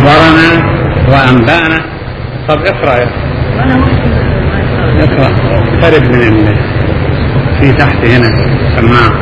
أخبرنا وأنبأنا طب اقرأ يا اقرأ اقترب من ال... في تحت هنا سماعة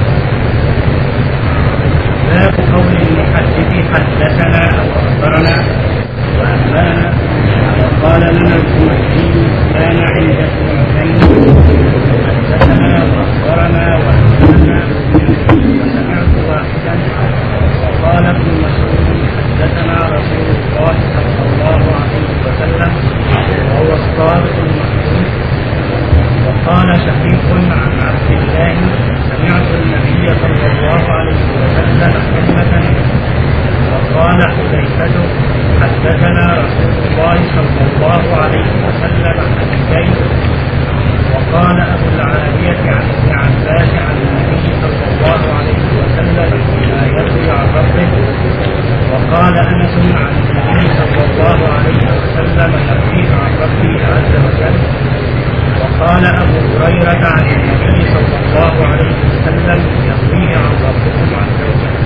باب قول المحدث حدثنا او اخبرنا وانبانا وقال لنا الكوفي كان عند اثنتين حدثنا واخبرنا وانبانا وسمعت واحدا وقال ابن مسعود حدثنا رسول الله صلى الله عليه وسلم وهو الصادق المحدود وقال شقيق عن عبد الله سمعت النبي صلى الله عليه وسلم كلمة وقال حذيفة حدثنا رسول الله صلى الله عليه وسلم حديثين وقال أبو العالية عن ابن عباس عن النبي صلى الله عليه وسلم فيما يروي عن ربه وقال أنس عن النبي صلى الله عليه وسلم يرويه عن ربه عز وجل وقال أبو هريرة عن النبي صلى الله عليه وسلم يرويه عن ربكم عز وجل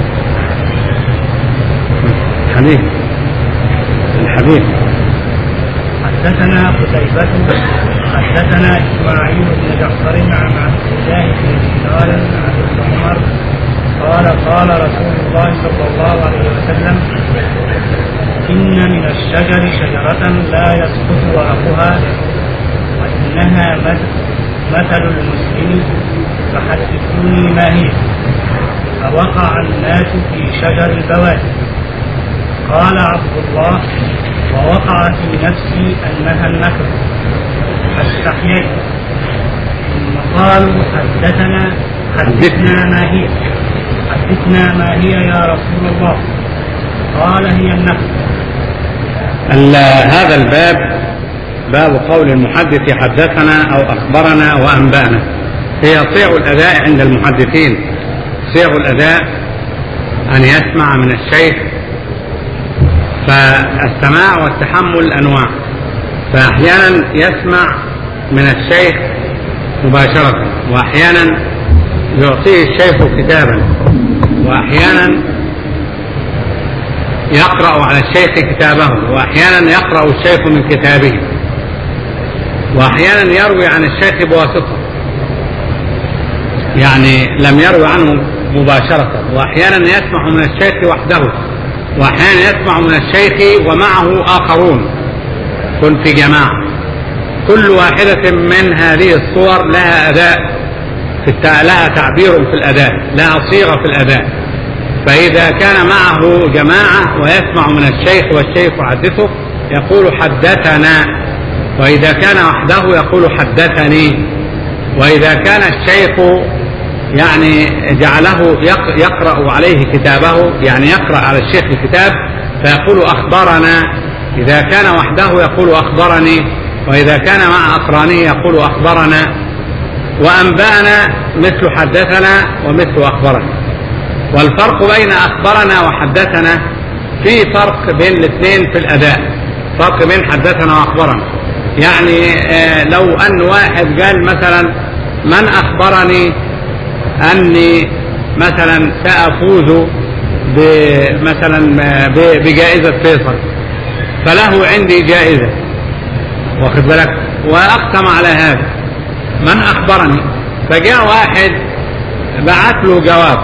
حديث الحديث حدثنا قتيبة حدثنا إسماعيل بن جعفر عن عبد الله بن دينار عن ابن عمر قال قال رسول الله صلى الله عليه وسلم إن من الشجر شجرة لا يسقط ورقها وإنها مثل, مثل المسلم فحدثوني ما هي فوقع الناس في شجر البوادي قال عبد الله ووقع في نفسي أنها النكر فاستحييت ثم قالوا حدثنا حدثنا ما هي حدثنا ما هي يا رسول الله قال هي النكر ال- هذا الباب باب قول المحدث حدثنا أو أخبرنا وأنبأنا هي صيغ الأداء عند المحدثين صيغ الأداء أن يسمع من الشيخ فالسماع والتحمل أنواع فأحيانا يسمع من الشيخ مباشرة وأحيانا يعطيه الشيخ كتابا وأحيانا يقرأ على الشيخ كتابه وأحيانا يقرأ الشيخ من كتابه وأحيانا يروي عن الشيخ بواسطة يعني لم يروي عنه مباشرة وأحيانا يسمع من الشيخ وحده وأحيانا يسمع من الشيخ ومعه آخرون كن في جماعة كل واحدة من هذه الصور لها أداء في التع... لها تعبير في الأداء لها صيغة في الأداء فإذا كان معه جماعة ويسمع من الشيخ والشيخ يحدثه يقول حدثنا وإذا كان وحده يقول حدثني وإذا كان الشيخ يعني جعله يقرأ عليه كتابه يعني يقرأ على الشيخ الكتاب فيقول أخبرنا إذا كان وحده يقول أخبرني وإذا كان مع أقرانه يقول أخبرنا وأنبأنا مثل حدثنا ومثل أخبرنا والفرق بين أخبرنا وحدثنا في فرق بين الاثنين في الأداء فرق بين حدثنا وأخبرنا يعني آه لو أن واحد قال مثلا من أخبرني أني مثلا سأفوز مثلا بجائزة فيصل فله عندي جائزة واخد بالك وأقسم على هذا من أخبرني فجاء واحد بعت له جواب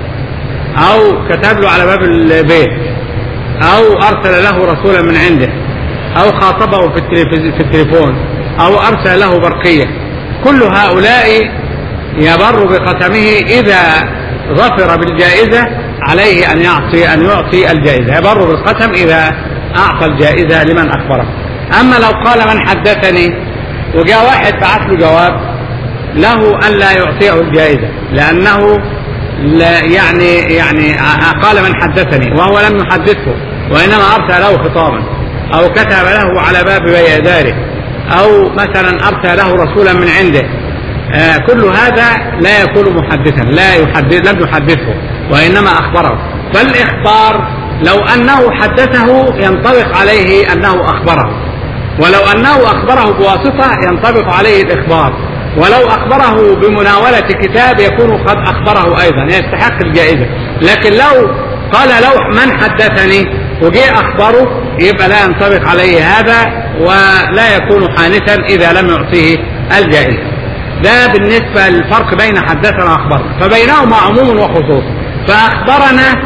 أو كتب له على باب البيت أو أرسل له رسولا من عنده أو خاطبه في في التليفون أو أرسل له برقية كل هؤلاء يبر بقسمه إذا ظفر بالجائزة عليه أن يعطي أن يعطي الجائزة يبر بالقسم إذا أعطى الجائزة لمن أخبره أما لو قال من حدثني وجاء واحد بعث له جواب له أن لا يعطيه الجائزة لأنه لا يعني يعني قال من حدثني وهو لم يحدثه وإنما أرسل له خطابا أو كتب له على باب داره أو مثلا أرسل له رسولا من عنده آه كل هذا لا يكون محدثا لا يحدث لم يحدثه وإنما أخبره فالإخبار لو أنه حدثه ينطبق عليه أنه أخبره ولو أنه أخبره بواسطة ينطبق عليه الإخبار ولو أخبره بمناولة كتاب يكون قد أخبره أيضا يستحق الجائزة لكن لو قال لو من حدثني وجاء أخبره يبقى لا ينطبق عليه هذا ولا يكون حانثا إذا لم يعطيه الجائزة ده بالنسبة للفرق بين حدثنا وأخبرنا فبينهما عموم وخصوص فأخبرنا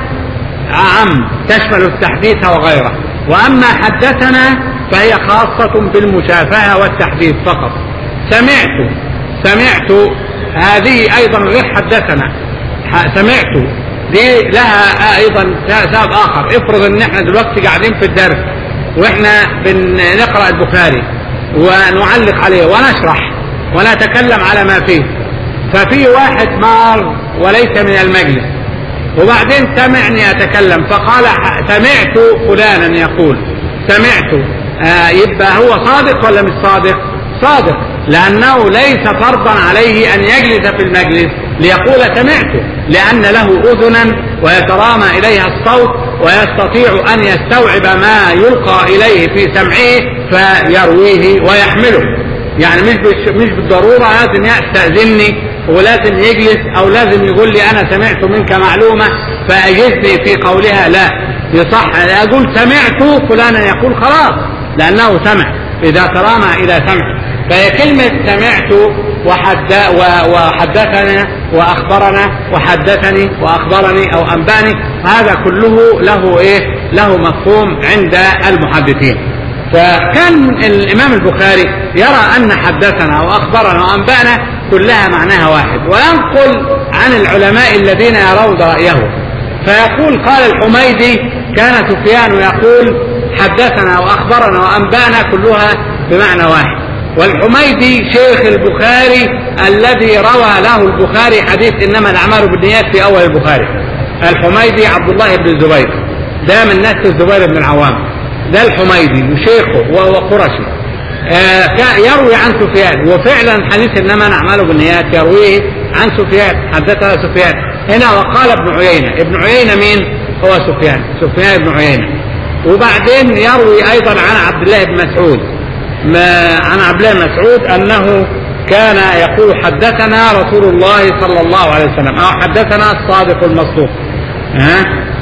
عام تشمل التحديث وغيره وأما حدثنا فهي خاصة بالمشافهة والتحديث فقط سمعت سمعت هذه أيضا غير حدثنا سمعت دي لها أيضا سبب آخر افرض إن احنا دلوقتي قاعدين في الدرس واحنا بنقرأ البخاري ونعلق عليه ونشرح ونتكلم على ما فيه ففي واحد مار وليس من المجلس وبعدين سمعني أتكلم فقال سمعت فلانا يقول سمعت آه يبقى هو صادق ولا مش صادق صادق لأنه ليس فرضا عليه أن يجلس في المجلس ليقول سمعت لأن له أذنا ويترامى إليها الصوت ويستطيع أن يستوعب ما يلقى إليه في سمعه فيرويه ويحمله يعني مش مش بالضرورة لازم يستأذني ولازم يجلس أو لازم يقول لي أنا سمعت منك معلومة فأجزني في قولها لا يصح أقول سمعت فلانا يقول خلاص لأنه سمع إذا ترامى إلى سمع فهي كلمة سمعت وحد وحدثنا وأخبرنا وحدثني وأخبرني أو أنباني هذا كله له إيه له مفهوم عند المحدثين فكان الإمام البخاري يرى أن حدثنا وأخبرنا وأنبأنا كلها معناها واحد وينقل عن العلماء الذين يرون رأيه فيقول قال الحميدي كان سفيان يقول حدثنا وأخبرنا وأنبأنا كلها بمعنى واحد والحميدي شيخ البخاري الذي روى له البخاري حديث إنما الأعمال بالنيات في أول البخاري الحميدي عبد الله بن الزبير ده من نسل الزبير بن العوام ده الحميدي وشيخه وهو قرشي آه يروي عن سفيان وفعلا حديث انما نعمل بالنيات يرويه عن سفيان حدثنا سفيان هنا وقال ابن عيينه ابن عيينه مين هو سفيان سفيان بن عيينه وبعدين يروي ايضا عن عبد الله بن مسعود ما عن عبد الله بن مسعود انه كان يقول حدثنا رسول الله صلى الله عليه وسلم او حدثنا الصادق المصدوق ها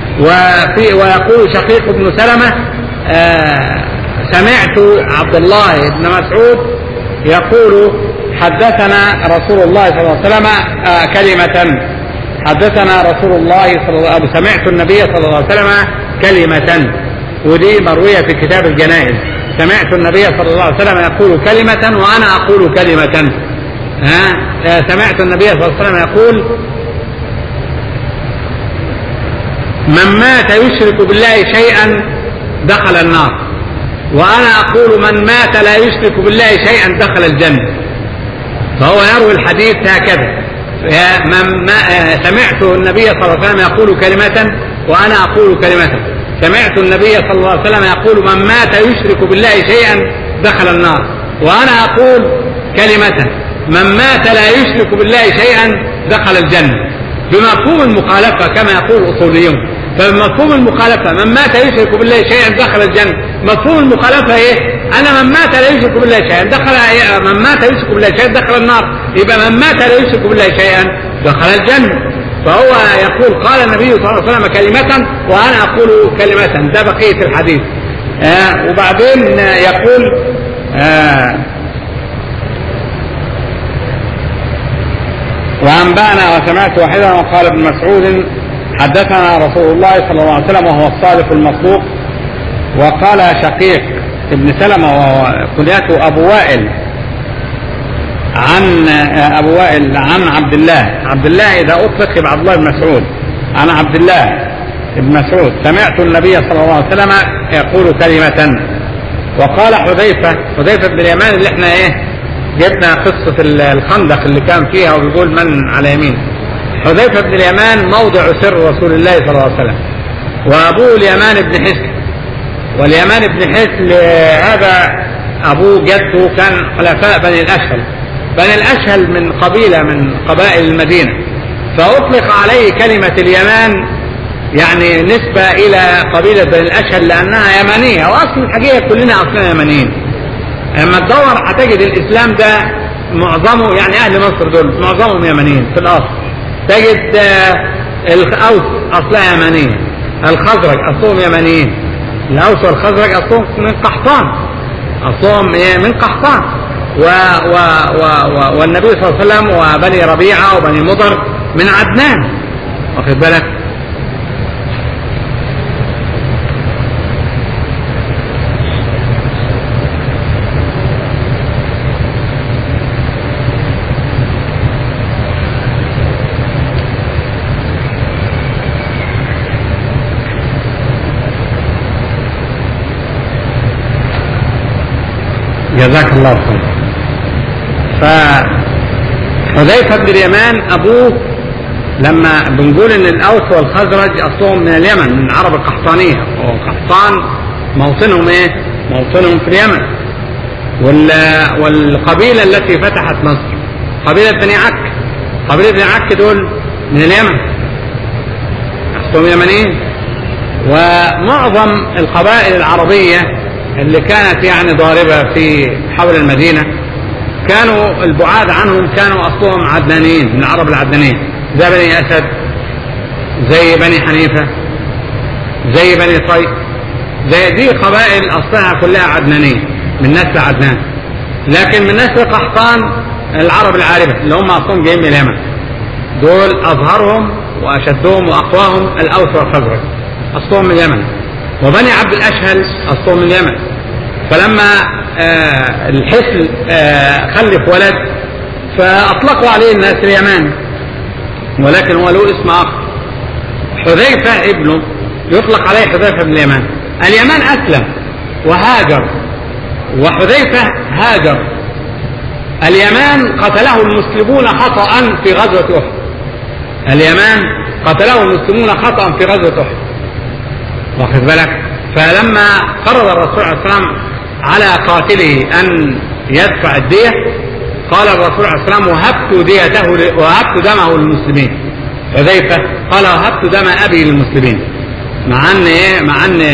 وفي ويقول شقيق بن سلمه آه سمعت عبد الله بن مسعود يقول حدثنا رسول الله صلى الله عليه وسلم آه كلمة حدثنا رسول الله صلى الله عليه وسلم سمعت النبي صلى الله عليه وسلم كلمة ودي مروية في كتاب الجنائز سمعت النبي صلى الله عليه وسلم يقول كلمة وأنا أقول كلمة ها آه سمعت النبي صلى الله عليه وسلم يقول من مات يشرك بالله شيئا دخل النار وأنا أقول من مات لا يشرك بالله شيئا دخل الجنة فهو يروي الحديث هكذا من ما سمعت النبي صلى الله عليه وسلم يقول كلمة وأنا أقول كلمة سمعت النبي صلى الله عليه وسلم يقول من مات يشرك بالله شيئا دخل النار وأنا أقول كلمة من مات لا يشرك بالله شيئا دخل الجنة بمفهوم المخالفة كما يقول الأصوليون فمفهوم المخالفة من مات يشرك بالله شيئا دخل الجنة مفهوم المخالفة ايه انا من مات لا يشرك بالله شيئا دخل من مات يشرك بالله شيئا دخل النار يبقى من مات لا يشرك بالله شيئا دخل الجنة فهو يقول قال النبي صلى الله عليه وسلم كلمة وأنا أقول كلمة ده بقية الحديث آه وبعدين يقول آه وأنبأنا وسمعت واحدا وقال ابن مسعود حدثنا رسول الله صلى الله عليه وسلم وهو الصادق المصدوق وقال شقيق ابن سلمة وكنيته أبو وائل عن أبو وائل عن عبد الله عبد الله إذا أطلق يبقى عبد الله بن مسعود عن عبد الله بن مسعود سمعت النبي صلى الله عليه وسلم يقول كلمة وقال حذيفة حذيفة بن اليمان اللي احنا ايه جبنا قصة الخندق اللي كان فيها وبيقول من على يمين حذيفة بن اليمان موضع سر رسول الله صلى الله عليه وسلم وأبوه اليمان بن حسن واليمان بن حسن هذا أبوه جده كان خلفاء بني الأشهل بني الأشهل من قبيلة من قبائل المدينة فأطلق عليه كلمة اليمان يعني نسبة إلى قبيلة بني الأشهل لأنها يمنية وأصل الحقيقة كلنا أصلنا يمنيين اما تدور هتجد الاسلام ده معظمه يعني اهل مصر دول معظمهم يمنيين في الاصل تجد الاوس اصلها يمنيه الخزرج اصلهم يمنيين الأوس والخزرج أصلهم من قحطان أصلهم إيه؟ من قحطان و و و و والنبي صلى الله عليه وسلم وبني ربيعة وبني مضر من عدنان واخد بالك جزاك الله خير فحذيفة بن اليمان أبوه لما بنقول ان الاوس والخزرج اصلهم من اليمن من العرب القحطانيه وقحطان موطنهم ايه؟ موطنهم في اليمن وال والقبيله التي فتحت مصر قبيله بني عك قبيله بني عك دول من اليمن اصلهم يمنيين ومعظم القبائل العربيه اللي كانت يعني ضاربه في حول المدينه كانوا البعاد عنهم كانوا اصلهم عدنانيين من العرب العدنانيين زي بني أسد زي بني حنيفة زي بني طي زي دي قبائل أصلها كلها عدنانية من نسل عدنان لكن من نسل قحطان العرب العاربة اللي هم أصلهم جايين من اليمن دول أظهرهم وأشدهم وأقواهم الأوس والخزرج أصلهم من اليمن وبني عبد الأشهل أصلهم من اليمن فلما آه الحسل آه خلف ولد فأطلقوا عليه الناس اليمان ولكن هو له اسم آخر حذيفة ابنه يطلق عليه حذيفة بن اليمان اليمان أسلم وهاجر وحذيفة هاجر اليمان قتله المسلمون خطأ في غزوة أحد اليمان قتله المسلمون خطأ في غزوة أحد واخد بالك فلما قرر الرسول عليه السلام على قاتله أن يدفع الدية قال الرسول عليه السلام وهبت ديته وهبت دمه للمسلمين حذيفة قال وهبت دم أبي للمسلمين مع أن إيه مع أن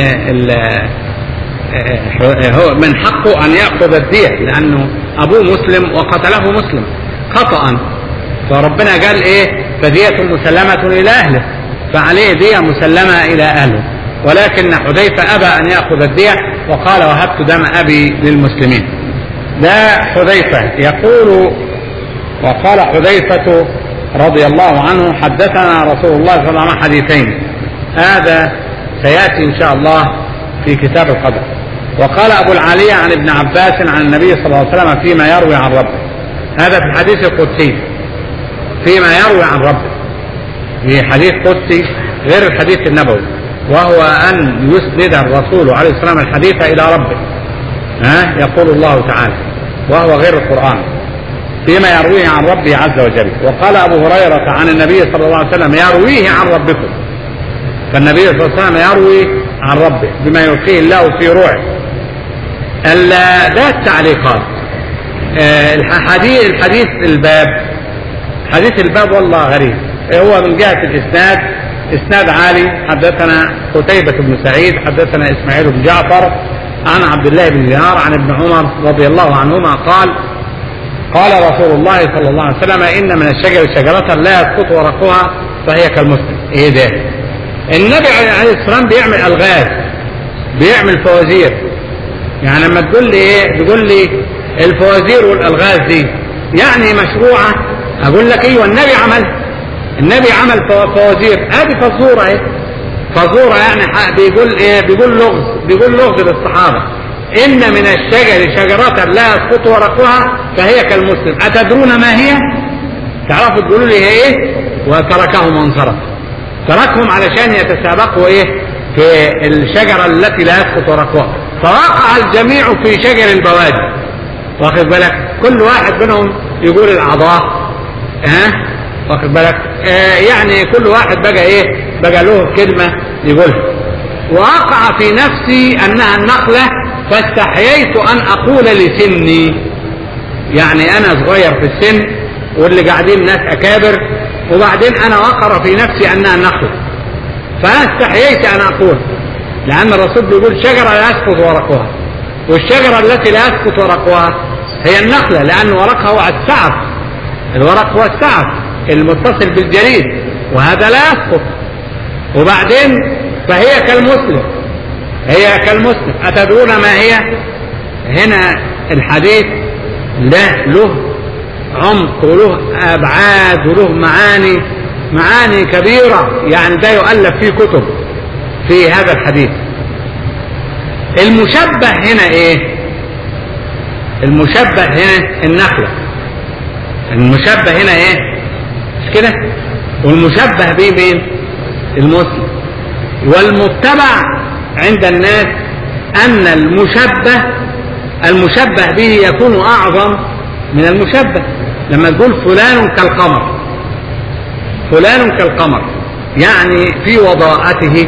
هو من حقه أن يأخذ الدية لأنه أبوه مسلم وقتله مسلم خطأ فربنا قال إيه فدية مسلمة إلى أهله فعليه دية مسلمة إلى أهله ولكن حذيفة أبى أن يأخذ الدية وقال وهبت دم أبي للمسلمين ده حذيفة يقول وقال حذيفة رضي الله عنه حدثنا رسول الله صلى الله عليه وسلم حديثين هذا سيأتي إن شاء الله في كتاب القدر وقال أبو العالية عن ابن عباس عن النبي صلى الله عليه وسلم فيما يروي عن ربه هذا في الحديث القدسي فيما يروي عن ربه في حديث قدسي غير الحديث النبوي وهو أن يسند الرسول عليه السلام الحديث إلى ربه ها يقول الله تعالى وهو غير القرآن فيما يرويه عن ربه عز وجل وقال أبو هريرة عن النبي صلى الله عليه وسلم يرويه عن ربكم فالنبي صلى الله عليه وسلم يروي عن ربه بما يلقيه الله في روعه ده التعليقات الحديث الحديث الباب حديث الباب والله غريب هو من جهة الإسناد إسناد عالي حدثنا قتيبة بن سعيد حدثنا إسماعيل بن جعفر عن عبد الله بن دينار عن ابن عمر رضي الله عنهما قال قال رسول الله صلى الله عليه وسلم إن من الشجر شجرة لا يسقط ورقها فهي كالمسلم إيه ده النبي عليه السلام بيعمل ألغاز بيعمل فوازير يعني لما تقول لي إيه تقول لي الفوازير والألغاز دي يعني مشروعة أقول لك أيوه النبي عمل النبي عمل فوازير ادي فزوره اهي فزوره يعني بيقول ايه بيقول لغز بيقول لغز للصحابه ان من الشجر شجره لا يسقط ورقها فهي كالمسلم اتدرون ما هي تعرفوا تقولوا لي هي ايه وتركهم وانصرف تركهم علشان يتسابقوا ايه في الشجره التي لا يسقط ورقها فوقع الجميع في شجر البوادي واخد بالك كل واحد منهم يقول العضاء ها واخد بالك آه يعني كل واحد بقى ايه بقى له كلمة يقولها ووقع في نفسي انها النقلة فاستحييت ان اقول لسني يعني انا صغير في السن واللي قاعدين ناس اكابر وبعدين انا وقر في نفسي انها النقلة فانا استحييت ان اقول لان الرسول بيقول شجرة لا يسقط ورقها والشجرة التي لا يسقط ورقها هي النخلة لان ورقها هو السعف الورق هو السعف المتصل بالجريد وهذا لا يسقط وبعدين فهي كالمسلم هي كالمسلم أتدرون ما هي هنا الحديث له له عمق وله أبعاد وله معاني معاني كبيرة يعني ده يؤلف فيه كتب في هذا الحديث المشبه هنا ايه المشبه هنا النخلة المشبه هنا ايه مش كده والمشبه به مين المسلم والمتبع عند الناس ان المشبه المشبه به يكون اعظم من المشبه لما تقول فلان كالقمر فلان كالقمر يعني في وضاءته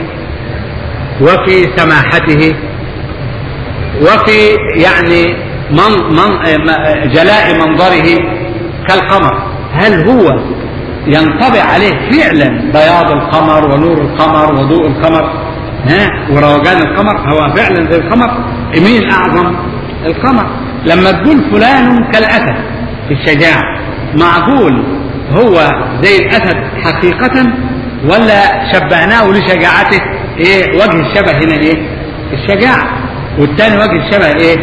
وفي سماحته وفي يعني من من جلاء منظره كالقمر هل هو ينطبع عليه فعلا بياض القمر ونور القمر وضوء القمر ها وروجان القمر هو فعلا زي القمر مين اعظم القمر لما تقول فلان كالاسد في الشجاعه معقول هو زي الاسد حقيقه ولا شبهناه لشجاعته ايه وجه الشبه هنا ايه الشجاعه والتاني وجه الشبه ايه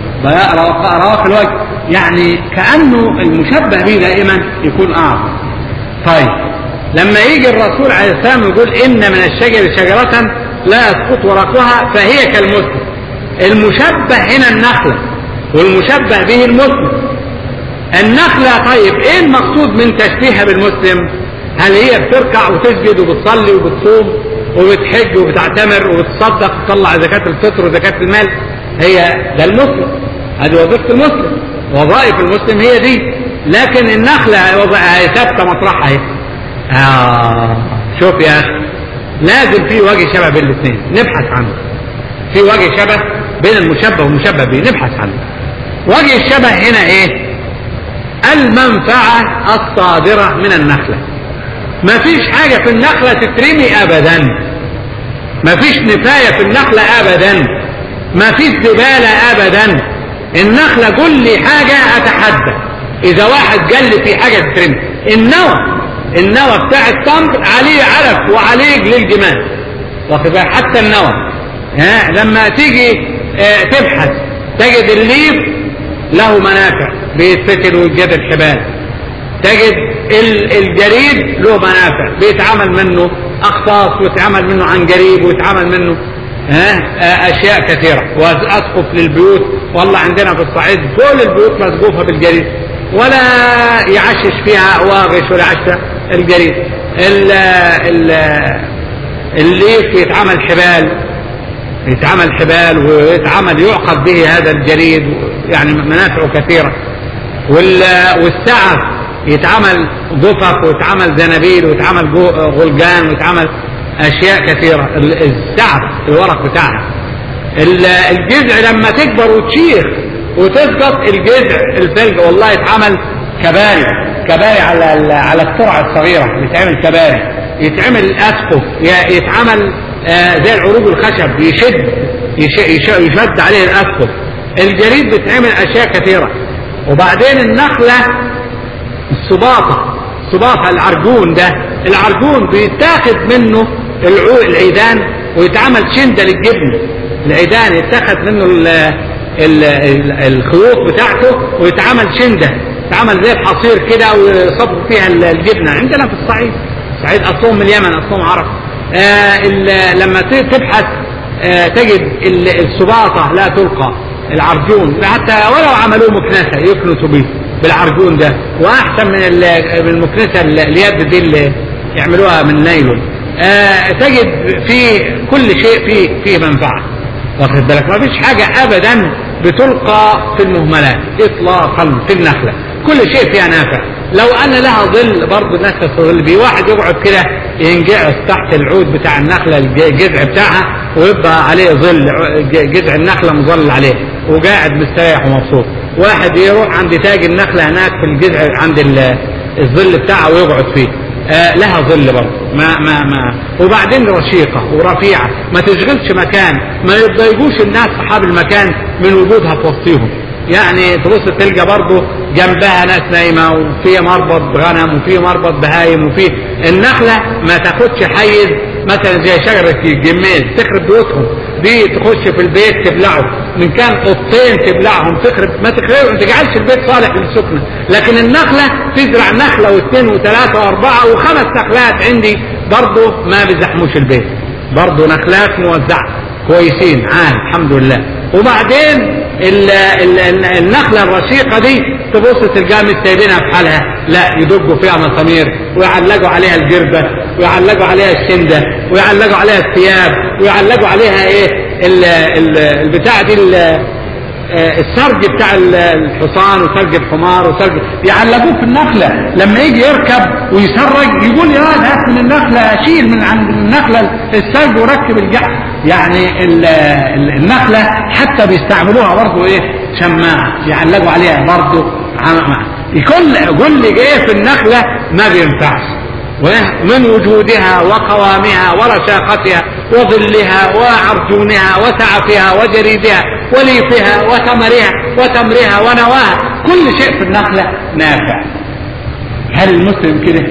رواق الوجه يعني كانه المشبه به دائما يكون اعظم طيب لما يجي الرسول عليه السلام يقول ان من الشجر شجره لا يسقط ورقها فهي كالمسلم المشبه هنا النخله والمشبه به المسلم النخله طيب ايه المقصود من تشبيهها بالمسلم هل هي بتركع وتسجد وبتصلي وبتصوم وبتحج وبتعتمر وبتصدق وتطلع زكاة الفطر وزكاة المال هي ده المسلم هذه وظيفة المسلم وظائف المسلم هي دي لكن النخلة هي ثابتة مطرحها اهي آه شوف يا أخي لازم في وجه شبه بين الاثنين نبحث عنه في وجه شبه بين المشبه والمشبه به نبحث عنه وجه الشبه هنا ايه المنفعة الصادرة من النخلة ما فيش حاجة في النخلة تترمي أبدا ما فيش نفاية في النخلة أبدا ما فيش زبالة أبدا النخلة كل لي حاجة أتحدى إذا واحد قال لي في حاجة تترمي النوى النوى بتاع التمر عليه علف وعليه للجمال واخد بالك حتى النوى ها لما تيجي اه تبحث تجد الليف له منافع بيتفتل ويتجاب الحبال تجد الجريد له منافع بيتعمل منه اقطاص ويتعمل منه عنجريب ويتعمل منه ها اشياء كثيره واسقف للبيوت والله عندنا في الصعيد كل البيوت مسقوفه بالجريد ولا يعشش فيها واغش ولا عشة الجريد ال ال الليف يتعمل حبال يتعمل حبال ويتعمل يعقد به هذا الجريد يعني منافعه كثيره والسعف يتعمل جفف ويتعمل زنابيل ويتعمل غلجان ويتعمل اشياء كثيره السعف الورق بتاعها الجذع لما تكبر وتشيخ وتسقط الجذع الفلج والله يتعمل كباري كباري على على الترعه الصغيره يتعمل كباري يتعمل اسقف يتعمل زي العروج الخشب يشد يشد عليه الاسقف الجريد بتعمل اشياء كثيره وبعدين النخله السباطة السباطة العرجون ده العرجون بيتاخد منه العو العيدان ويتعمل شندة للجبن العيدان يتاخد منه ال ال ال الخيوط بتاعته ويتعمل شندة يتعمل زي الحصير كده ويصب فيها الجبنة عندنا في الصعيد الصعيد أصلهم من اليمن أصلهم عرب آه لما تبحث آه تجد السباطة لا تلقى العرجون حتى ولو عملوه مكنسة يكنسوا به بالعرجون ده واحسن من من المكنسه اليد دي اللي يعملوها من نايلون آه تجد في كل شيء فيه فيه منفعه واخد بالك ما فيش حاجه ابدا بتلقى في المهملات اطلاقا في النخله كل شيء فيها نافع لو ان لها ظل برضه الناس تستظل بيه واحد يقعد كده ينجعس تحت العود بتاع النخله الجذع بتاعها ويبقى عليه ظل جذع النخله مظلل عليه وقاعد مستريح ومبسوط واحد يروح عند تاج النخله هناك في الجذع عند الظل بتاعها ويقعد فيه آه لها ظل برضه ما ما ما وبعدين رشيقه ورفيعه ما تشغلش مكان ما يتضايقوش الناس اصحاب المكان من وجودها في وسطهم يعني تبص تلقى برضه جنبها ناس نايمه وفي مربط غنم وفي مربط بهايم وفي النخله ما تاخدش حيز مثلا زي شجره الجميز تخرب بيوتهم دي تخش في البيت تبلعه من كان قطين تبلعهم تخرب ما تخرب ما تجعلش البيت صالح للسكنة لكن النخلة تزرع نخلة واثنين وثلاثة واربعة وخمس نخلات عندي برضه ما بيزحموش البيت برضه نخلات موزعة كويسين عال الحمد لله وبعدين ال ال النخلة الرشيقة دي تبص تلقاها مش سايبينها في حالها لا يدقوا فيها مسامير ويعلقوا عليها الجربة ويعلقوا عليها الشندة ويعلقوا عليها الثياب ويعلقوا عليها ايه ال ال البتاع دي السرج بتاع الحصان وسرج الحمار وسرج يعلقوه في النخلة لما يجي يركب ويسرج يقول يا واد هات من النخلة شيل من عند النخلة السرج وركب الجحر يعني ال ال النخلة حتى بيستعملوها برضه ايه شماعة يعلقوا عليها برضه كل كل ايه في النخلة ما بينفعش من وجودها وقوامها ورشاقتها وظلها وعرجونها وسعفها وجريدها وليفها وثمرها وتمرها ونواها كل شيء في النخلة نافع هل المسلم كده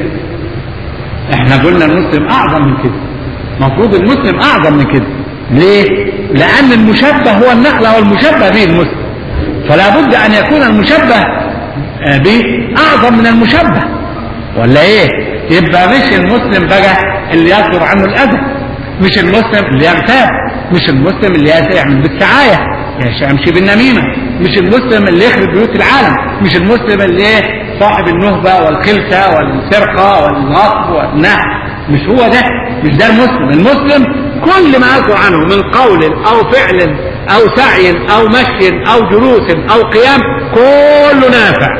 احنا قلنا المسلم اعظم من كده المفروض المسلم اعظم من كده ليه لان المشبه هو النخلة والمشبه به المسلم فلا بد ان يكون المشبه به اعظم من المشبه ولا ايه يبقى مش المسلم بقى اللي يصدر عنه الاذى مش المسلم اللي يغتاب مش المسلم اللي يعمل بالسعايه يمشي بالنميمه مش المسلم اللي يخرب بيوت العالم مش المسلم اللي صاحب النهبه والخلسه والسرقه والغصب والنهب مش هو ده مش ده المسلم المسلم كل ما يصدر عنه من قول او فعل او سعي او مشي او جلوس او قيام كله نافع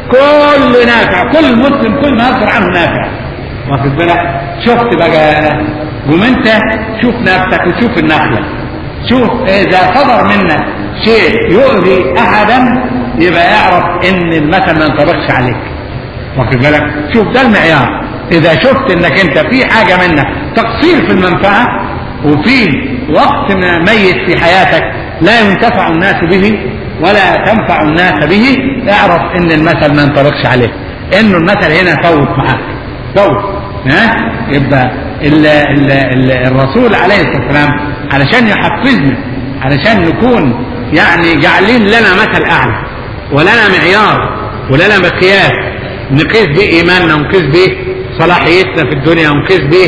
كل نافع كل مسلم كل ما يصدر عنه نافع واخد بالك شفت بقى قوم انت شوف نفسك وشوف النخله شوف اذا صدر منك شيء يؤذي احدا يبقى اعرف ان المثل ما ينطبقش عليك واخد بالك شوف ده المعيار اذا شفت انك انت في حاجه منك تقصير في المنفعه وفي وقت ميت في حياتك لا ينتفع الناس به ولا تنفع الناس به اعرف ان المثل ما ينطبقش عليك انه المثل هنا فوت معاك فوت ها يبقى ال ال ال الرسول عليه الصلاه والسلام علشان يحفزنا علشان نكون يعني جعلين لنا مثل اعلى ولنا معيار ولنا مقياس نقيس به ايماننا ونقيس به صلاحيتنا في الدنيا ونقيس به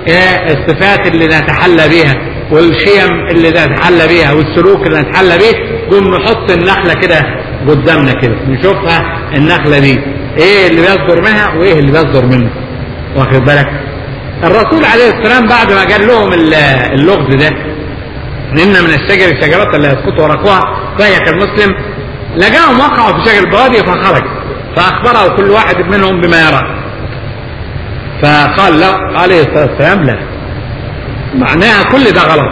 الصفات اللي نتحلى بها والشيم اللي نتحلى بها والسلوك اللي نتحلى به قوم نحط النخله كده قدامنا كده نشوفها النخله دي ايه اللي بيصدر منها وايه اللي بيصدر منه واخد بالك الرسول عليه السلام بعد ما قال لهم اللغز ده ان من الشجر شجرة لا يسقط ورقها فهي كالمسلم لقاهم وقعوا في شجر البوادي فخرج فاخبره كل واحد منهم بما يرى فقال له عليه الصلاه والسلام لا معناها كل ده غلط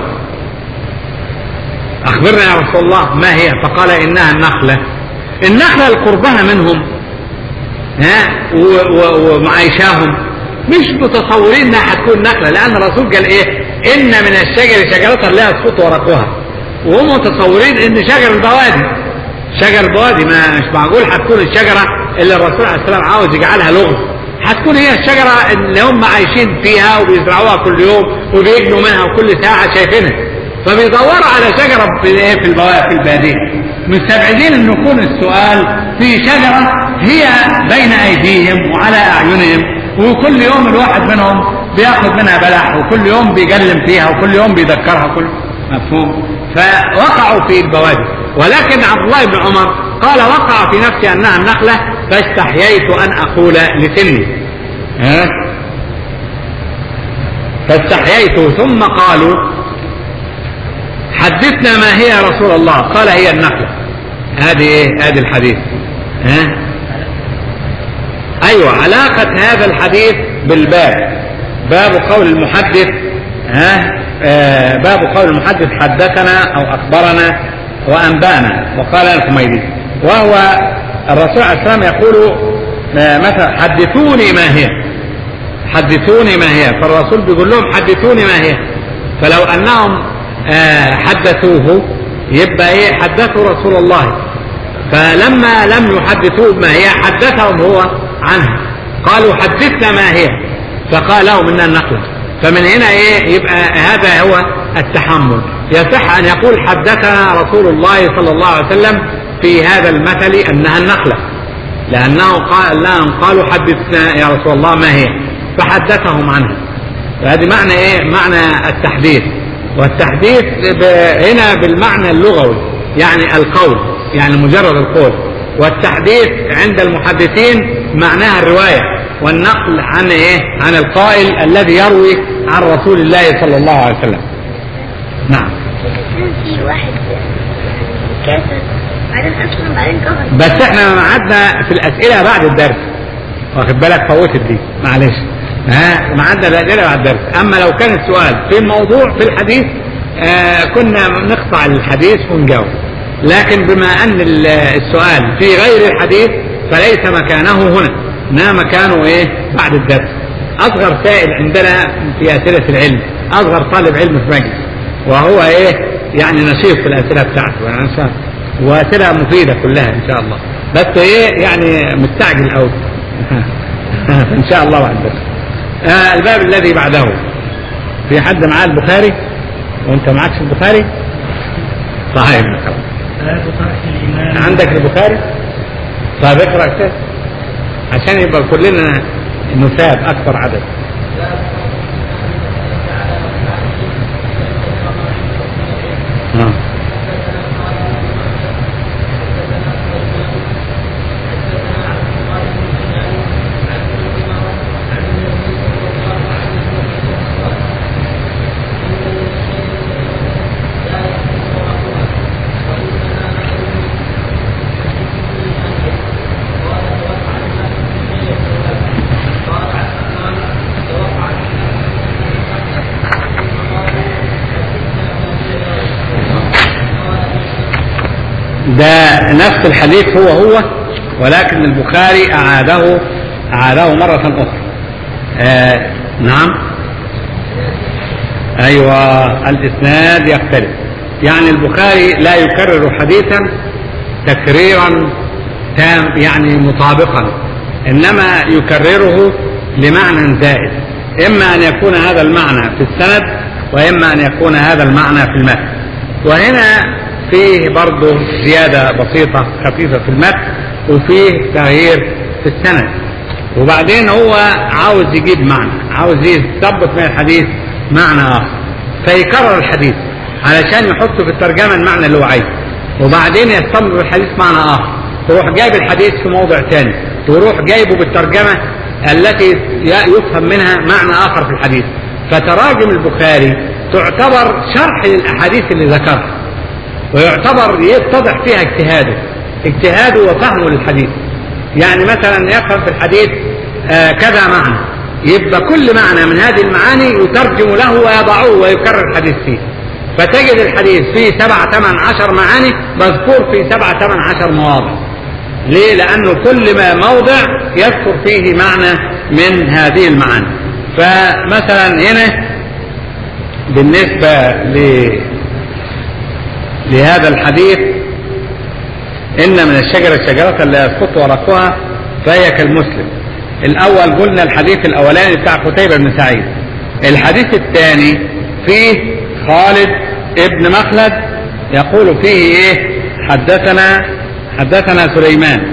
اخبرنا يا رسول الله ما هي فقال انها النخله النخله لقربها منهم ها ومعيشاهم مش متصورين انها هتكون نخله لان الرسول قال ايه ان من الشجر شجره لا يسقط ورقها وهم متصورين ان شجر البوادي شجر البوادي ما مش معقول هتكون الشجره اللي الرسول عليه السلام عاوز يجعلها لغز هتكون هي الشجره اللي هم عايشين فيها وبيزرعوها كل يوم وبيجنوا منها وكل ساعه شايفينها فبيدوروا على شجره في في في الباديه مستبعدين ان يكون السؤال في شجره هي بين ايديهم وعلى اعينهم وكل يوم الواحد منهم بياخد منها بلح وكل يوم بيجلم فيها وكل يوم بيذكرها كل مفهوم فوقعوا في البوادي ولكن عبد الله بن عمر قال وقع في نفسي انها النخله فاستحييت ان اقول لسني ها فاستحييت ثم قالوا حدثنا ما هي يا رسول الله قال هي النخله هذه ايه هذه الحديث ها ايوه علاقة هذا الحديث بالباب باب قول المحدث ها آه باب قول المحدث حدثنا او اخبرنا وانبانا وقال الحميدي وهو الرسول عليه السلام يقول آه مثلا حدثوني ما هي حدثوني ما هي فالرسول بيقول لهم حدثوني ما هي فلو انهم آه حدثوه يبقى ايه حدثوا رسول الله فلما لم يحدثوه ما هي حدثهم هو عنها قالوا حدثنا ما هي فقال لهم انها النقلة فمن هنا ايه يبقى هذا هو التحمل يصح أن يقول حدثنا رسول الله صلى الله عليه وسلم في هذا المثل أنها النخلة لأنه قال لهم قالوا حدثنا يا رسول الله ما هي فحدثهم عنها فهذه معنى ايه معنى التحديث والتحديث هنا بالمعنى اللغوي يعني القول يعني مجرد القول والتحديث عند المحدثين معناها الرواية والنقل عن ايه عن القائل الذي يروي عن رسول الله صلى الله عليه وسلم نعم في واحد كاسر بعدين اسلم بعدين كفر بس احنا معادنا في الاسئله بعد الدرس واخد بالك فوتت دي معلش ها معادنا الاسئله بعد الدرس اما لو كان السؤال في الموضوع في الحديث آه كنا نقطع الحديث ونجاوب لكن بما ان ال- السؤال في غير الحديث فليس مكانه هنا انما مكانه ايه بعد الدرس اصغر سائل عندنا في اسئله العلم اصغر طالب علم في مجلس وهو ايه يعني نشيط في الاسئله بتاعته يعني إن شاء- واسئله مفيده كلها ان شاء الله بس ايه يعني مستعجل قوي ان شاء الله بعد الدرس آه الباب الذي بعده في حد معاه البخاري وانت معكش البخاري صحيح خلاص باب طرح الإمام عندك البخاري طيب اقرا كده عشان يبقى كلنا نساب اكثر عدد آه. ده نفس الحديث هو هو ولكن البخاري أعاده أعاده مرة أخرى آه نعم أيوة الإسناد يختلف يعني البخاري لا يكرر حديثا تكريرا تام يعني مطابقا إنما يكرره لمعنى زائد إما أن يكون هذا المعنى في السند وإما أن يكون هذا المعنى في المتن وهنا فيه برضه زيادة بسيطة خفيفة في المتن وفيه تغيير في السند وبعدين هو عاوز يجيب معنى عاوز يثبت من الحديث معنى آخر فيكرر الحديث علشان يحط في الترجمة المعنى اللي هو عايزه وبعدين يستنبط الحديث معنى آخر تروح جايب الحديث في موضع ثاني تروح جايبه بالترجمة التي يفهم منها معنى آخر في الحديث فتراجم البخاري تعتبر شرح للأحاديث اللي ذكرها ويعتبر يتضح فيها اجتهاده اجتهاده وفهمه للحديث يعني مثلا يفهم في الحديث آه كذا معنى يبقى كل معنى من هذه المعاني يترجم له ويضعه ويكرر الحديث فيه فتجد الحديث فيه سبع ثمان عشر معاني مذكور في سبع ثمان عشر مواضع ليه لأنه كل ما موضع يذكر فيه معنى من هذه المعاني فمثلا هنا بالنسبة ل لهذا الحديث إن من الشجرة شجرة لا يسقط ورقها فهي كالمسلم الأول قلنا الحديث الأولاني بتاع قتيبة بن سعيد الحديث الثاني فيه خالد ابن مخلد يقول فيه إيه حدثنا حدثنا سليمان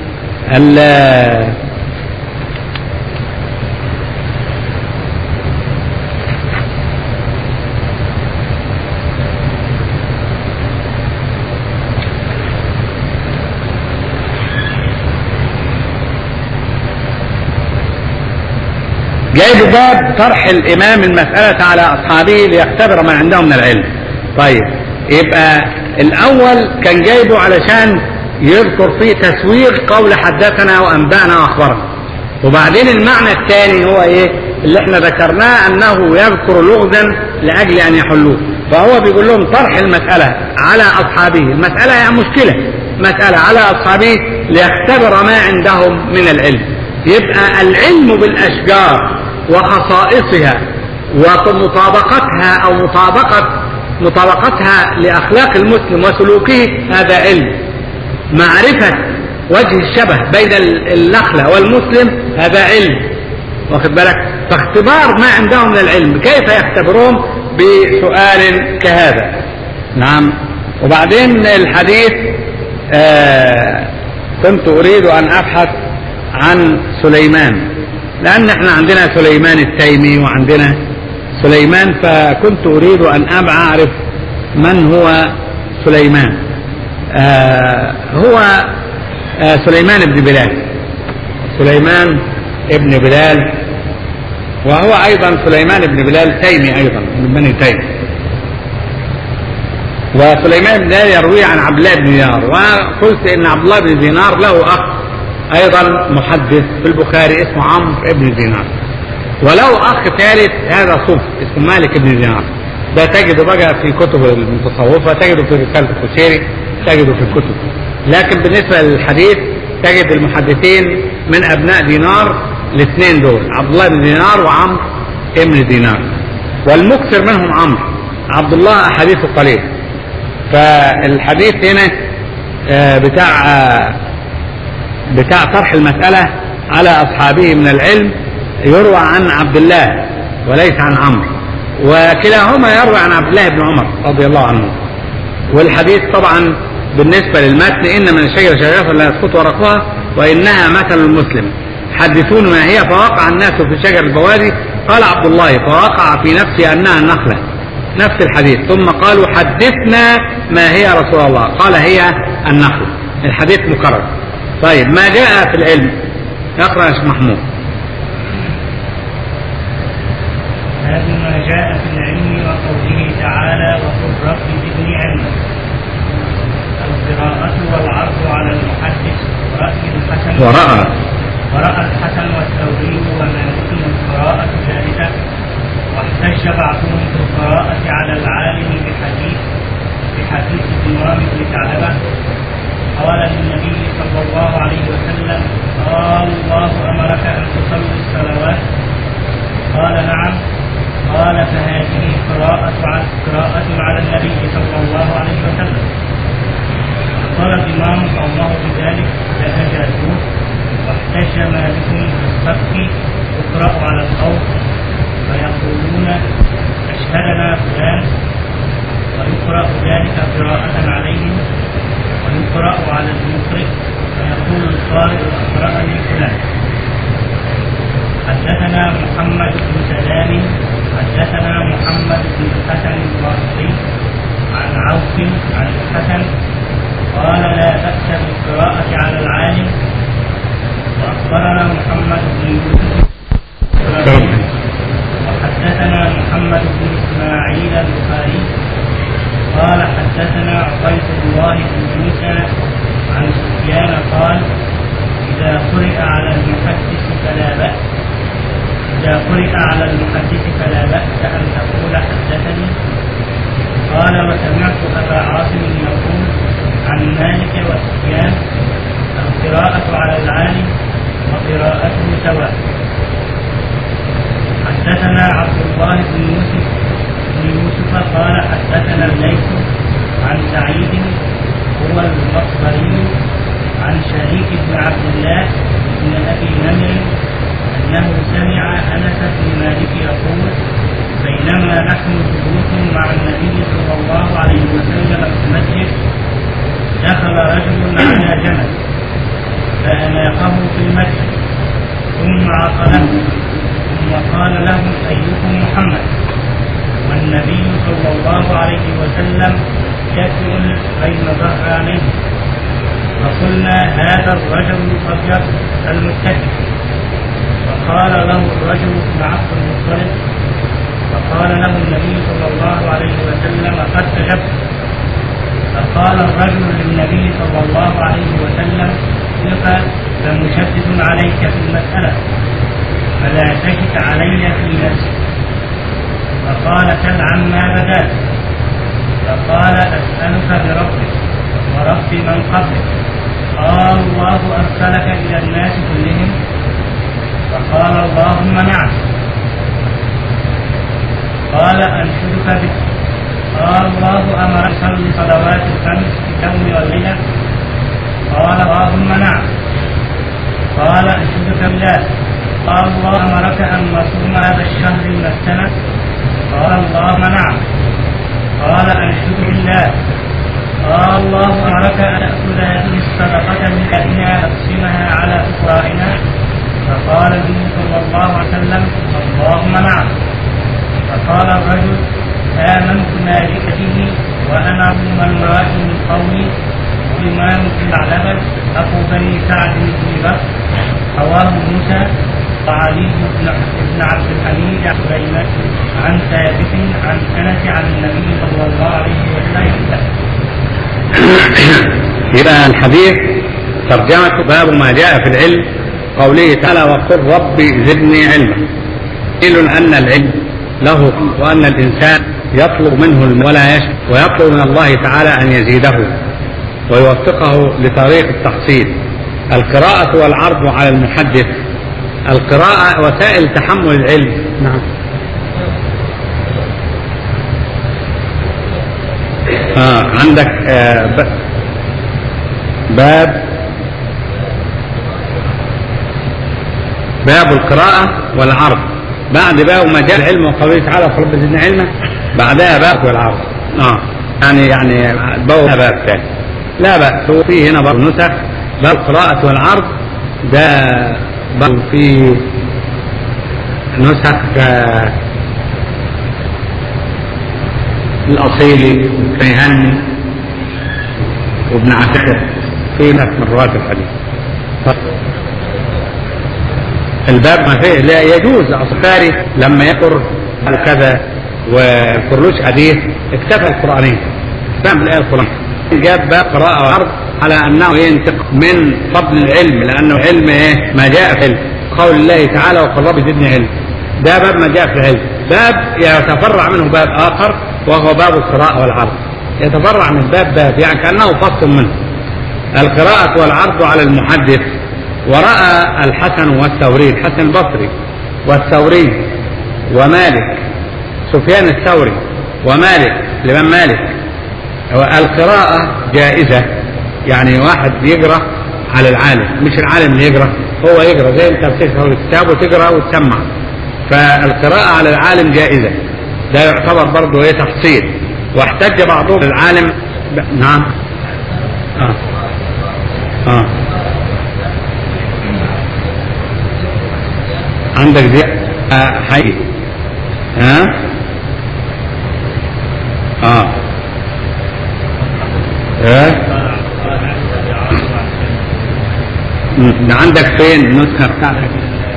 جايب باب طرح الإمام المسألة على أصحابه ليختبر ما عندهم من العلم طيب يبقى الأول كان جايبه علشان يذكر فيه تسويغ قول حدثنا وأنبأنا وأخبرنا وبعدين المعنى الثاني هو إيه اللي احنا ذكرناه أنه يذكر لغزا لأجل أن يحلوه فهو بيقول لهم طرح المسألة على أصحابه المسألة هي مشكلة مسألة على أصحابه ليختبر ما عندهم من العلم يبقى العلم بالأشجار وخصائصها ومطابقتها أو مطابقة مطابقتها لأخلاق المسلم وسلوكه هذا علم معرفة وجه الشبه بين النخلة والمسلم هذا علم واخد بالك فاختبار ما عندهم من العلم كيف يختبرون بسؤال كهذا نعم وبعدين الحديث آه كنت أريد أن أبحث عن سليمان لأن احنا عندنا سليمان التيمي وعندنا سليمان فكنت أريد أن أبع أعرف من هو سليمان آه هو آه سليمان بن بلال سليمان ابن بلال وهو أيضا سليمان بن بلال تيمي أيضا من بني تيم وسليمان بن بلال يروي عن عبد الله بن دينار وقلت ان عبد الله بن دينار له اخ ايضا محدث في البخاري اسمه عمرو بن دينار وله اخ ثالث هذا صوف اسمه مالك بن دينار ده تجده بقى في كتب المتصوفة تجده في رسالة الكشيري تجده في الكتب لكن بالنسبة للحديث تجد المحدثين من ابناء دينار الاثنين دول عبد الله بن دينار وعمرو بن دينار والمكثر منهم عمرو عبد الله احاديثه قليل فالحديث هنا بتاع بتاع طرح المسألة على أصحابه من العلم يروى عن عبد الله وليس عن عمرو وكلاهما يروى عن عبد الله بن عمر رضي الله عنه والحديث طبعا بالنسبة للمتن إن من الشجرة شجرة لا يسقط ورقها وإنها مثل المسلم حدثون ما هي فوقع الناس في شجر البوادي قال عبد الله فوقع في نفسي أنها النخلة نفس الحديث ثم قالوا حدثنا ما هي رسول الله قال هي النخل الحديث مكرر طيب ما جاء في العلم اقرا يا شيخ محمود باب ما جاء في العلم وقوله تعالى وقل رب زدني علما القراءة والعرض على المحدث رأي الحسن ورأى ورأى الحسن والثوري ومالك القراءة ثالثة واحتج بعضهم في القراءة على العالم بحديث بحديث إمام بن ثعلبة قال للنبي صلى الله عليه وسلم قال الله أمرك أن تصلي الصلوات قال نعم قال فهذه قراءة على قراءة على النبي صلى الله عليه وسلم قال الإمام قومه بذلك فهجروا واحتج مالك بالصدق يقرأ على الصوت فيقولون أشهدنا فلان ويقرأ ذلك قراءة عليهم ويقرأ على المقرئ فيقول القارئ أقرأني فلان حدثنا محمد بن سلام حدثنا محمد بن الحسن البصري عن عوف عن الحسن قال لا بأس بالقراءة على العالم وأخبرنا محمد بن يوسف وحدثنا محمد بن إسماعيل البخاري قال حدثنا عبيد الله بن موسى عن سفيان قال إذا قرئ على المحدث فلا بأس إذا قرئ على المحدث فلا بأس أن تقول حدثني قال وسمعت أبا عاصم يقول عن مالك وسفيان القراءة على العالم وقراءته سواء حدثنا عبد الله بن يوسف بن يوسف قال حدثنا الليث عن سعيد هو المصري عن شريك بن عبد الله بن ابي نمر انه سمع انس بن مالك يقول بينما نحن جلوس مع النبي صلى الله عليه وسلم في المسجد دخل رجل على جمل فاناقه في المسجد ثم عقله ثم قال لهم ايكم محمد والنبي صلى الله عليه وسلم يسأل بين ظهرانيه فقلنا هذا الرجل الابيض المتكئ فقال له الرجل بن عبد المطلب فقال له النبي صلى الله عليه وسلم قد كذبت فقال الرجل للنبي صلى الله عليه وسلم تلك لمشدد عليك في المسألة فلا تشك علي في نفسك فقال سل عما بدات فقال أسألك بربك ورب من قبلك قال الله أرسلك إلى الناس كلهم فقال اللهم نعم قال أنشدك بك قال الله أمر صلي صلوات الخمس في اليوم والليلة قال اللهم نعم قال أنشدك بالله قال الله أمرك أن نصوم هذا الشهر من السنة قال اللهم نعم قال أنشد بالله قال الله أمرك أن تأخذ هذه الصدقة من أهلها نقسمها على فقرائنا فقال النبي صلى الله عليه وسلم اللهم نعم فقال الرجل آمنت ذلك به وأنا من رأي من قومي الإمام بن معلبة أبو بني سعد بن بكر رواه موسى وعلي بن بن عبد الحميد عن سليمان عن ثابت عن أنس عن النبي صلى الله عليه وسلم يبقى الحديث ترجمة باب ما جاء في العلم قوله تعالى وقل ربي زدني علما دليل أن العلم له وأن الإنسان يطلب منه الم- ولا يشك ويطلب من الله تعالى أن يزيده ويوفقه لطريق التحصيل القراءة والعرض على المحدث القراءة وسائل تحمل العلم نعم آه عندك آه ب- باب باب القراءة والعرض بعد باب ما جاء العلم وقوله تعالى فرب زدنا علما بعدها باب والعرض اه يعني يعني باب باب ثاني لا بأس هو فيه هنا برضه نسخ باب القراءة والعرض ده برضه فيه نسخ آه، الأصيلي والكيهاني وابن عساكر في ناس من رواة الحديث الباب ما فيه لا يجوز أصفاري لما يقر كذا وكرلوش حديث اكتفى القرآنين فهم الآية القرآنية جاب باب قراءة وعرض على أنه ينطق من فضل العلم لأنه علم إيه ما جاء في علم قول الله تعالى وقل رب زدني علم ده باب ما جاء في العلم باب يتفرع منه باب آخر وهو باب القراءة والعرض يتفرع من باب باب يعني كأنه فصل منه القراءة والعرض على المحدث ورأى الحسن والثوري الحسن البصري والثوري ومالك سفيان الثوري ومالك الإمام مالك القراءة جائزة يعني واحد يقرأ على العالم مش العالم اللي يقرأ هو يقرأ زي انت بتشرح الكتاب وتقرأ وتسمع فالقراءة على العالم جائزة ده يعتبر برضه ايه تحصيل واحتج بعضهم العالم ب... نعم اه اه عندك دي آه حقيقي ها اه اه م- ده عندك فين النسخة بتاعتك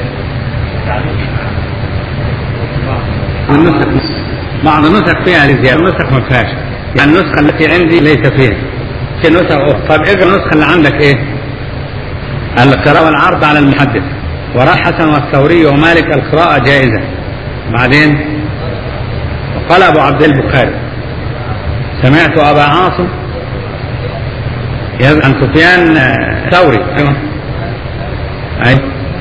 النسخ بعض النسخ فيها رجال النسخ ما فيهاش يعني النسخة التي عندي ليس فيها في نسخ أخرى طيب اقرا النسخة اللي عندك ايه؟ القراءة والعرض على المحدث وراء حسن والثوري ومالك القراءة جائزة بعدين وقال أبو عبد البخاري سمعت أبا عاصم يز- عن سفيان آه، ثوري أيوه أيوه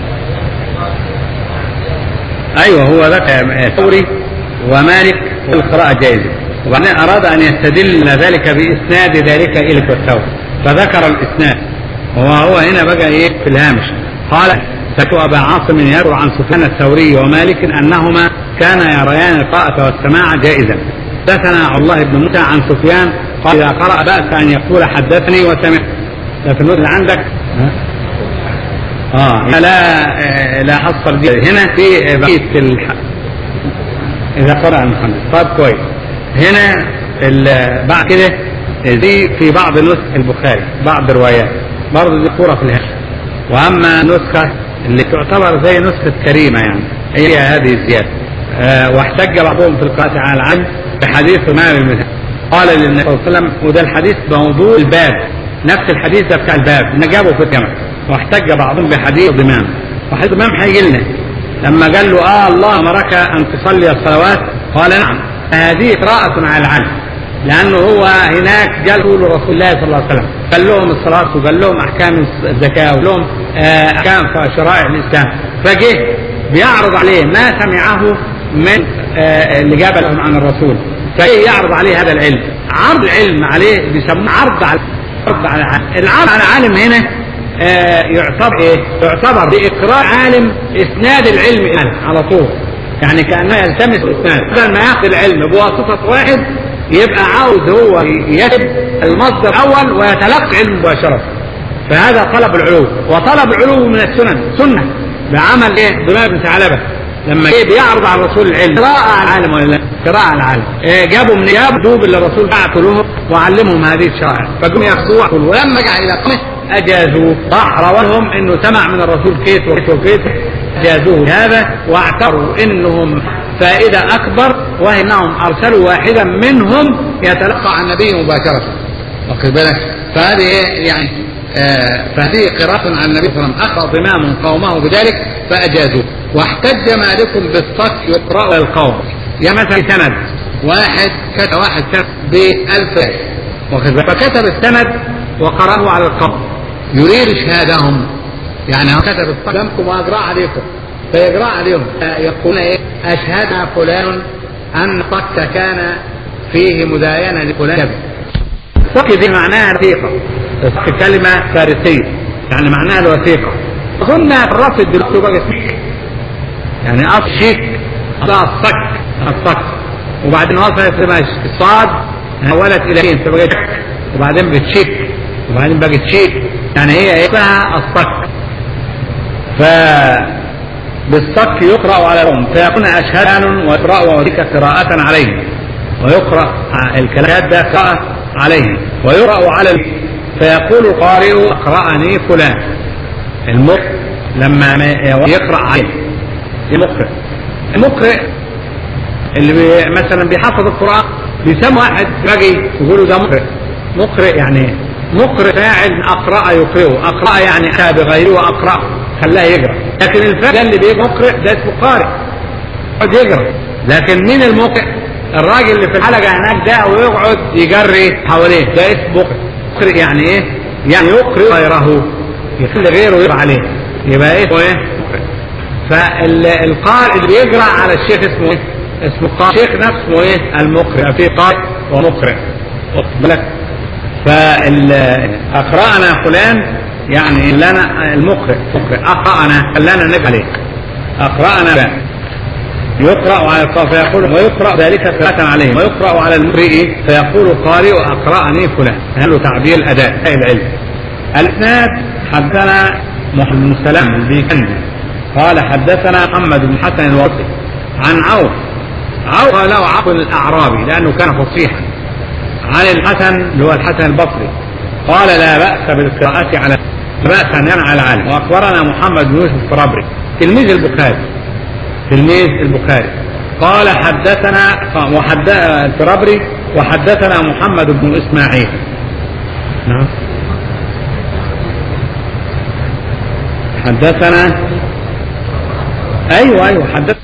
أيوه هو ذاك آه، ثوري ومالك والقراءة جائزة وبعدين أراد أن يستدل ذلك بإسناد ذلك إلى الثوري فذكر الإسناد وهو هنا بقى إيه في الهامش قال سمعت أبا عاصم يروي عن سفيان الثوري ومالك أنهما كانا يريان القراءة والسماع جائزا حدثنا عبد الله بن موسى عن سفيان قال إذا قرأ بأس أن يقول حدثني وسمعت ده في النوت اللي عندك ها؟ اه لا آه، لا حصر دي هنا في بقية الح... إذا قرأ المحمد طيب كويس هنا ال- بعد كده دي في بعض نسخ البخاري بعض الروايات برضه دي صورة في الهامش وأما نسخة اللي تعتبر زي نسخة كريمة يعني هي هذه الزيادة آه واحتج بعضهم في القراءة على العلم بحديث إمام المثال قال للنبي صلى الله عليه وسلم وده الحديث موضوع الباب نفس الحديث ده بتاع الباب نجابه في الجمع واحتج بعضهم بحديث ضمام وحديث ضمام هيجي لنا لما قال له اه الله امرك ان تصلي الصلوات قال نعم هذه قراءة على العلم لانه هو هناك قال له رسول الله صلى الله عليه وسلم قال لهم الصلاة وقال لهم احكام الزكاة وقال لهم آه، احكام شرائع الاسلام فجه بيعرض عليه ما سمعه من آه، اللي جاب لهم عن الرسول فجه يعرض عليه هذا العلم عرض العلم عليه بيسموه عرض على عرض على العالم العرض على العالم هنا آه، يعتبر ايه؟ يعتبر باقرار عالم اسناد العلم اليه على طول يعني كانه يلتمس الاسناد بدل ما ياخذ العلم بواسطه واحد يبقى عاوز هو يكتب المصدر الاول ويتلقى علم مباشره فهذا طلب العلو وطلب العلو من السنن سنه بعمل ايه دماغ بن ثعلبه لما جه بيعرض على الرسول العلم قراءة على العالم ولا لا؟ قراءة على العالم إيه جابوا من جابوا دوب اللي الرسول بعثوا لهم وعلمهم هذه الشرائع فقاموا ياخذوها ولما جاء الى قومه اجازوه راح روالهم انه سمع من الرسول كيف وكيف وكيف اجازوه هذا واعتبروا انهم فائده اكبر وهي انهم ارسلوا واحدا منهم يتلقى عن النبي مباشره واخد بالك فهذه إيه؟ يعني آه فهذه قراءة عن النبي صلى الله عليه وسلم أخذ ضمام قومه بذلك فأجازوه واحتج مالك بالصك يقرأ القوم يا مثلا سند واحد كتب واحد سند بألف واخد بالك فكتب السند وقرأه على القوم يريد إشهادهم يعني هو كتب الصك لمكم وأقرأ عليكم فيقرأ عليهم يقول إيه أشهد فلان أن الصك كان فيه مداينة لفلان الصك دي معناها وثيقة كلمة فارسية يعني معناها الوثيقة قلنا الرفض دلوقتي بقى اسمه يعني اصل شيك ده الصك الصك وبعدين وصلت اسمها الصاد حولت الى شين فبقى شك وبعدين بتشيك وبعدين بقت شيك يعني هي اسمها الصك ف بالصك يقرأ على الأم فيكون أشهاد ويقرأ وذلك قراءة عليه ويقرأ الكلام ده قراءة عليه ويقرأ على فيقول القارئ اقرأني فلان المقرئ لما يقرأ عليه المقرئ المقرئ اللي بي مثلا بيحفظ القرآن بيسمى واحد باجي يقولوا ده مقرئ مقرئ يعني مقرئ فاعل أقرأ يقرئه أقرأ يعني أتى بغيره وأقرأ خلاه يقرأ لكن الفاعل اللي بيجي مقرئ ده اسمه قارئ يقعد يقرأ لكن مين المقرئ الراجل اللي في الحلقة هناك ده ويقعد يجري حواليه ده اسمه مقرئ مقرئ يعني ايه يعني يقرئ غيره يخلي غيره يقرأ عليه يبقى ايه ايه فالقارئ اللي بيقرأ على الشيخ اسمه ايه اسمه قارئ الشيخ نفسه ايه المقرئ في قارئ ومقرئ بالك فأقرأنا فلان يعني لنا المقرئ مقرئ أقرأنا خلانا نقرأ عليه أقرأنا فلان يقرأ على القارئ فيقول ويقرأ ذلك قراءة عليه ويقرأ على المقرئ فيقول القارئ أقرأني فلان هذا تعبير الأداء أي العلم الإسناد حدثنا محمد بن سلام البيكندي قال حدثنا محمد بن حسن الوصي عن عوف عوف له عوف الأعرابي لأنه كان فصيحا عن الحسن اللي هو الحسن البصري قال لا بأس بالقراءة على لا بأس أن ينعى العالم وأخبرنا محمد بن يوسف الفرابري تلميذ البخاري تلميذ البخاري قال حدثنا وحد الفرابري وحدثنا محمد بن اسماعيل نعم حدثنا ايوه ايوه حدث